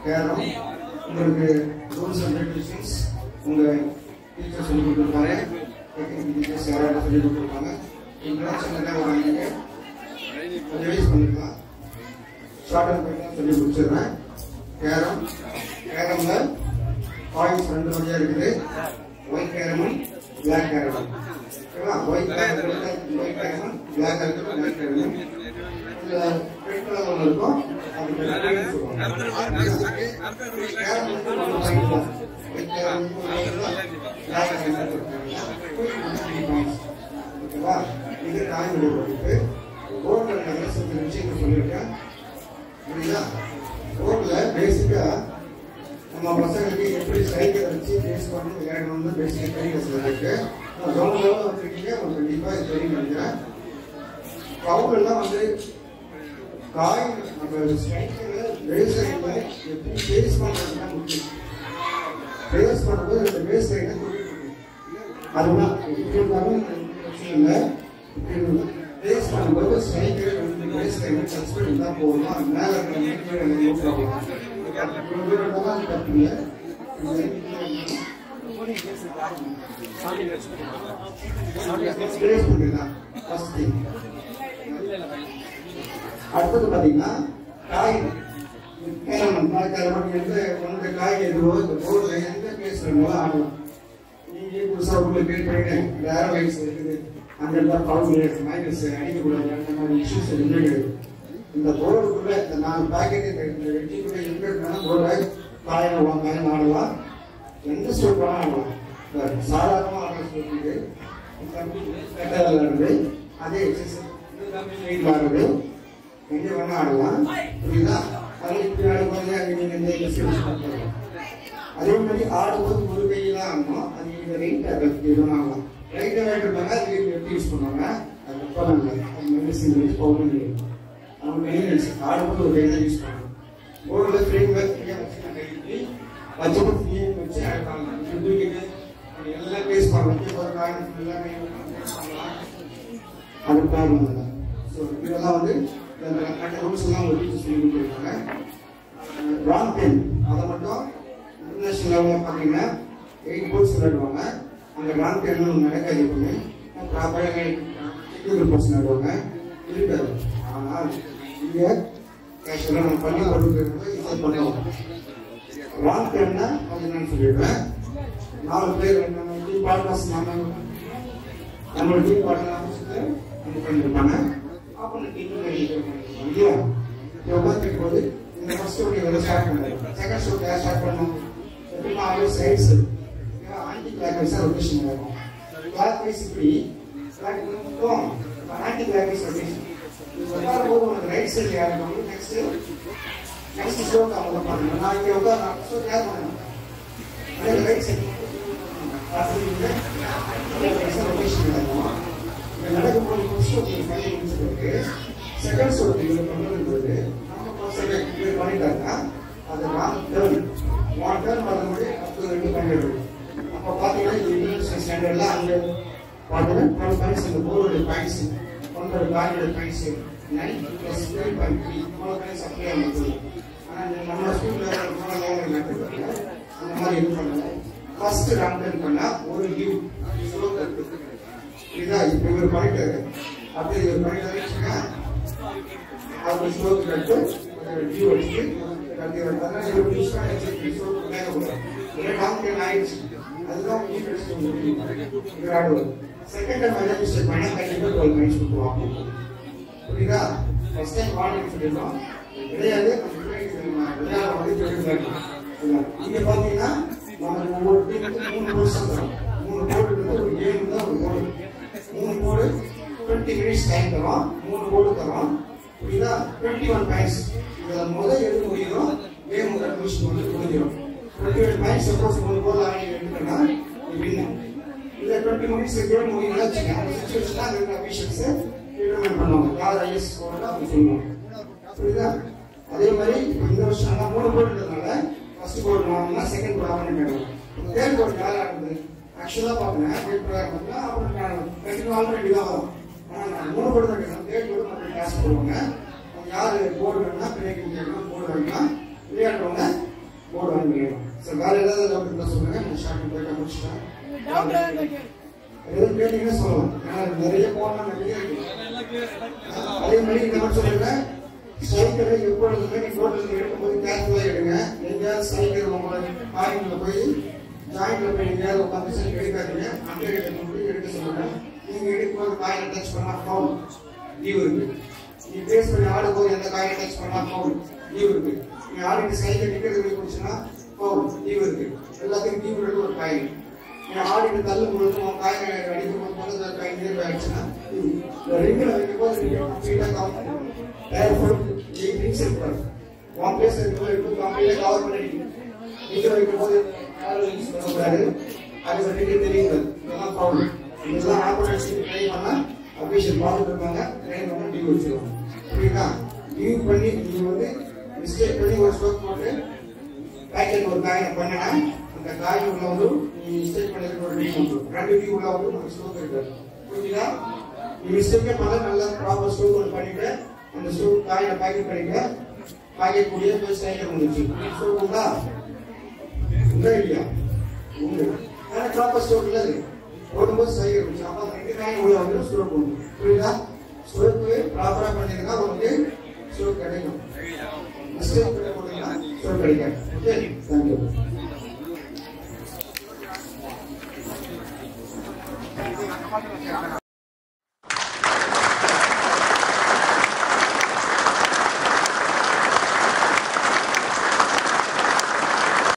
Carrom உங்களுக்கு rules and regulations உங்கள் teacher சொல்லி கொடுத்துருப்பாரு டெக்னிக் டீச்சர்ஸ் யாராவது சொல்லி கொடுத்துருப்பாங்க இன்ட்ரடக்ஷன் என்ன வராங்க ரிவைஸ் பண்ணிக்கலாம் ஷார்ட் அண்ட் பையன் சொல்லி முடிச்சிடுறேன் கேரம் கேரம்ல பாயிண்ட்ஸ் ரெண்டு வழியா இருக்குது ஒயிட் கேரமும் பிளாக் கேரமும் ஓகேவா ஒயிட் கேரம் ஒயிட் கேரமும் பிளாக் கேரமும் ஒயிட் கேரமும் இதுல ரெட் கலர் ஒன்று இருக்கும் அது red colour சொல்லுவாங்க. கேரம் வந்து ஒரு point தான். ஒயிட் கேரம் வந்து ஒரு point தான். பிளாக் கேரம் வந்து ஒரு point தான். three points. ஓகேவா இது டைம் எடுக்கிறது போர்டில் நிறைய சில விஷயங்கள் சொல்லியிருக்கேன் புரியுதா போர்டில் பேசிக்கா நம்ம பசங்களுக்கு எப்படி சைக்கிள் வச்சு பேஸ் பண்ணி விளையாடணும்னு பேசிக்க தெரிய சொல்லிருக்கு கவர்மெண்ட் வச்சிருக்கீங்க உங்களுக்கு கண்டிப்பா இது தெரியும் நினைக்கிறேன் பவுல் எல்லாம் வந்து காய் நம்ம ஸ்ட்ரைக்கில் பேஸ் லைன்ல எப்படி பேஸ் பண்ணுறது தான் முக்கியம் பேஸ் பண்ணும்போது அந்த பேஸ் லைனை அதுதான் இப்படி இருந்தாலும் பிரச்சனை இல்லை இப்படி பேஸ் பண்ணும்போது சைக்கிள் வந்து பேஸ் லைனை டச் பண்ணி தான் போகணும் அது மேலே இருக்கிற மீட்டர் எனக்கு யூஸ் ஆகும் தப்பில்லை பேஸ் பண்ணிடலாம் ஃபர்ஸ்ட் திங் அடுத்தது பார்த்தீங்கன்னா காய் கேரமன் கேரமன் எந்த உனக்கு காய் எதுவோ இந்த போர்டில் எந்த பிளேஸ் வேணுமோ ஆடலாம் நீங்க புதுசாக உள்ள பேர் போயிட்டேன் வேற வயசு இருக்குது அந்த இடத்துல பவுடர் மைனஸ் அடிக்கக்கூடாது அந்த மாதிரி இஷ்யூஸ் எதுவுமே கிடையாது இந்த போர்டுக்குள்ள இந்த நாலு பேக்கெட் இந்த வெட்டிக்குள்ள எங்க இருந்தாலும் போர்டை காயம் வாங்க ஆடலாம் எந்த ஸ்டோர் வேணாலும் ஆடலாம் இந்த சாதாரணமாக ஆடுற ஸ்டோருக்கு இருந்து அதே எக்ஸசைஸ் ஆடுறது எங்க வேணா ஆடலாம் புரியுதா அது இப்படி ஆடும்போது அங்கே நீங்க இந்த எக்ஸசைஸ் பண்ணலாம் அதே மாதிரி ஆடும்போது ஒரு கையில ஆடணும் அது நீங்க ரைட் எதுவும் ஆகலாம் ரைட் ஆகிட்டு அது எப்படி யூஸ் பண்ணுவாங்க அது தப்பாக இல்லை அது மெடிசின் வச்சு பவுடர் இல்லை அவங்க மெயின்டெனன்ஸ் ஆடும்போது ஒரு கையில யூஸ் பண்ணணும் போர்டில் ஃப்ரேம் ஃப்ரீயாக வச்சு நான் கைக்கு வச்சுட்டு ஃப்ரீயாக வச்சு ஆடலாம் இப்படி தூக்கிட்டு அப்படி எல்லாம் பேஸ் பண்ணலாம் இப்போ ஒரு காயின் ஃபுல்லாக பண்ணலாம் அது ப்ராப்ளம் இல்லை ஸோ இதெல்லாம் வந்து அந்த ரூல்ஸ் எல்லாம் ஒரு டீச்சர் சொல்லி கொடுத்துருக்காங்க ராங் பென் அதை மட்டும் இன்டர்நேஷனல் லெவலில் பார்த்தீங்கன்னா எயிட் போர்ட்ஸ் விளையாடுவாங்க அங்கே ராங் பென் நடக்காது எப்பவுமே ப்ராப்பராக டெக்னிக்கல் பர்சன் விளையாடுவாங்க இருக்காது ஆனால் இங்கே கேஷுவலாக நம்ம பண்ணி கொடுக்குறது இதை பண்ணுவோம் ராங் பென்னா அது என்னன்னு சொல்லிடுவேன் நாலு பேர் நம்ம டீம் பார்ட்னர்ஸ் நம்ம நம்மளோட டீம் பார்ட்னர் இது பண்ணிருப்பாங்க அப்போ டீம் இல்லையா உட்காந்துருக்கும் போது இந்த ஃபர்ஸ்ட் ஷோட் இவங்க ஸ்டார்ட் பண்ணாரு செகண்ட் ஷோட் யார் ஸ்டார்ட் பண்ணணும் எப்படின்னா ஆல்வேஸ் சைட்ஸ் ஆன்டி கிளாக் வைஸாக ரொட்டேஷன் இருக்கும் கிளாக் வைஸ் இப்படி கிளாக் மட்டும் ஆன்டி கிளாக் வைஸ் ரொட்டேஷன் இது உட்காரும் போது உனக்கு ரைட் சைடு யார் இருக்கணும் நெக்ஸ்ட் நெக்ஸ்ட் ஷோக்கு அவங்க பண்ணணும் நான் இங்கே உட்கார ஷோ யார் பண்ணணும் அதே ரைட் சைடு ரொட்டேஷன் நடக்கும் இது நடக்கும்போது ஃபர்ஸ்ட் ஷோட் பண்ணி முடிச்சிருக்கு செகண்ட் ஷோட் இதில் பண்ணுறது செகண்ட் பண்ணிட்டாங்க அது நான் டேர்ன் ஒன் டேர்ன் வரும்போது அப்போ ரெண்டு பண்ணிடுது அப்போ பார்த்தீங்கன்னா இன்டர்நேஷனல் ஸ்டாண்டர்டில் அங்கே பார்த்தீங்கன்னா டுவெல் பாயிண்ட்ஸ் இந்த போர்டு பாயிண்ட்ஸ் ஒன்பது card points nine plus three point three இவ்வளோ பாயிண்ட்ஸ் அப்படியே அமைச்சது ஆனால் நம்ம ஸ்கூலில் மூணு லெவலில் நடத்துறாங்க அந்த மாதிரி இது பண்ணல ஃபர்ஸ்ட் ரன் டர்ன் பண்ணால் ஒரு லீவ் ஸ்லோ இதா இப்போ இவர் பண்ணிட்டாரு அப்படி இவர் பண்ணிட்டாருன்னு அவங்க ஸ்லோக்கு கட்டு டியூ வச்சு கட்டி வந்தாங்க இவர் யூஸ் பண்ணி ஸ்லோக்கு மேலே போகிறார் ஒரே டாக்டர் ஆயிடுச்சு அதுதான் இவர் ஆடுவார் செகண்ட் டைம் என்ன மிஸ்டேக் பண்ணா கண்டிப்பாக டுவெல் மினிட்ஸ் கொடுத்துருவாங்க புரியுதா ஃபர்ஸ்ட் டைம் வார்னிங் சொல்லிடுறோம் கிடையாது விளையாட வந்து சொல்லியிருந்தாங்க இங்க பாத்தீங்கன்னா நம்ம ஒவ்வொரு டீமுக்கு மூணு போர்ட்ஸ் தரோம் மூணு போர்டு ஒரு கேம் தான் ஒரு போர்டு மூணு போர்டு டுவெண்ட்டி மினிட்ஸ் டைம் தரோம் மூணு போர்டு தரோம் புரியுதா டுவெண்ட்டி ஒன் பாயிண்ட்ஸ் இதில் முதல் எடுக்க முடியும் கேம் ரெண்டு நிமிஷம் வந்து முடிஞ்சிடும் டுவெண்ட்டி ஒன் பாயிண்ட்ஸ் சப்போஸ் மூணு போர்டு ஆகி எடுக்கணும்னா நீ வின்னு இல்லை டுவெண்ட்டி மினிட்ஸ் கேம் முடியும்னா வச்சுக்கோங்க அந்த சுச்சுவேஷனில் அங்கே இருக்கிற அபிஷியல்ஸ் டிட்டர்மைன் பண்ணுவாங்க யார் ஐஎஸ் ஸ்கோர் அவங்க சொல்லுவாங்க புரியுதா அதே மாதிரி இப்போ இந்த வருஷம் நான் மூணு போர்டுன்றதுனால ஃபர்ஸ்ட் போர்டு வாங்கினா செகண்ட் போர்டு ஆகணும் கேட்கணும் தேர்ட் போர்டு யார் ஆடுது ஆக்சுவலாக பார்க்கணும் தேர்ட் போர்டு ஆடுறதுனா அப்புறம் நான் ரெண்டு நாள் ரெண்டு தான் வரும் ஆனால் நான் மூணு போர்டு தான் கேட்கணும் தேர்ட் போர்டு மட்டும் கிளாஸ் போடுவாங்க அவங்க யார் போர்டு வேணும்னா பிரேக்கிங் கேட்கணும் போர்டு வேணும்னா விளையாடுறவங்க வேற ஏதாவது டவுட் இருந்தா சொல்லுங்க நான் ஷார்ட் போயிட்டு முடிச்சிட்டேன் எதுவும் கேட்டீங்கன்னா சொல்லலாம் ஏன்னா நிறைய போனா நிறைய இருக்கு அதே மாதிரி இந்த மாதிரி சொல்லுங்க சைக்கிளை எப்பொழுதுமே நீ ரோட்ல எடுக்கும்போது கேர்ஃபுல்லா எடுங்க எங்க சைக்கிள் உங்களோட பாயிண்ட்ல போய் ஜாயிண்ட்ல போய் எங்கேயாவது உட்காந்து சைக்கிள் எடுக்காதீங்க அந்த இடத்துல போய் எடுக்க சொல்லுங்க நீங்க எடுக்கும்போது காயினை டச் பண்ணா ஃபவுல் லீவ் இருக்கு நீ பேஸ் பண்ணி ஆடும்போது எந்த காயினை டச் பண்ணா ஃபவுல் லீவ் இருக்கு நீ ஆடிட்டு சைக்கிள் நிக்கிறது போய் குடிச்சுன்னா ஃபவுல் லீவ் இருக்கு எல்லாத்துக்கும் லீவ் இருக்கு ஒரு காயின் நீ ஆடிட்டு தள்ளும் பொழுது உன் காயினை அடிக்கும் போது பக்கத்துல காயின் லீவ் ஆயிடுச்சுன்னா இந்த ரிங்கில் வைக்கும் போது நீங்க கம்ப்ளீட்டா கவர் டயர்ஃபுல் எயிட் ரிங்ஸ் இருப்பாரு ஒன் பிளேஸ் இருக்கும்போது இருக்கும் கம்ப்ளீட்டா கவர் பண்ணிடுங்க நீங்க வைக்கும் போது யாரும் யூஸ் பண்ணக்கூடாது அது வந்து தெரியுது இதெல்லாம் ப்ராப்ளம் இதெல்லாம் ஆப்பரேட் ட்ரை பண்ணா அபிஷியல் ப்ராப்ளம் இருப்பாங்க ட்ரைன் பண்ண டியூ வச்சிருவாங்க புரியுதா டியூ பண்ணி நீங்க வந்து மிஸ்டேக் பண்ணி ஒரு ஸ்டோக் போட்டு பேக்கெட் ஒரு காயினை பண்ணினா அந்த காயின் உள்ள வந்து நீ மிஸ்டேக் பண்ணிருக்க ஒரு டியூ வந்துடும் ரெண்டு டியூ உள்ள வந்து உனக்கு ஸ்டோக் இருக்காது புரியுதா நீ மிஸ்டேக்கே பண்ண நல்லா ப்ராப்பர் ஸ்டோக் ஒன்று பண்ணிட்டு அந்த ஸ்டோக் காயினை பேக்கெட் பண்ணிக்க பாக்கெட் கூடிய போய் சைக்கிள் முடிச்சு ஸ்டோக் உண்டா உண்டா இல்லையா உண்டு ஆனா ப்ராப்பர் ஸ்டோக் இல்லை அது போடும்போது சைக்கிள் இருந்துச்சு அப்போ ரெண்டு காயின் உள்ள வந்து ஸ்டோக் உண்டு புரியுதா ஸ்டோக் ப்ராப்பரா பண்ணிருந்தா உனக்கு ஸ்டோக் கிடைக்கும் மிஸ்டேக் பண்ணி போட்டீங்கன்னா ஸ்டோக் கிடைக்காது ஓகே தேங்க்யூ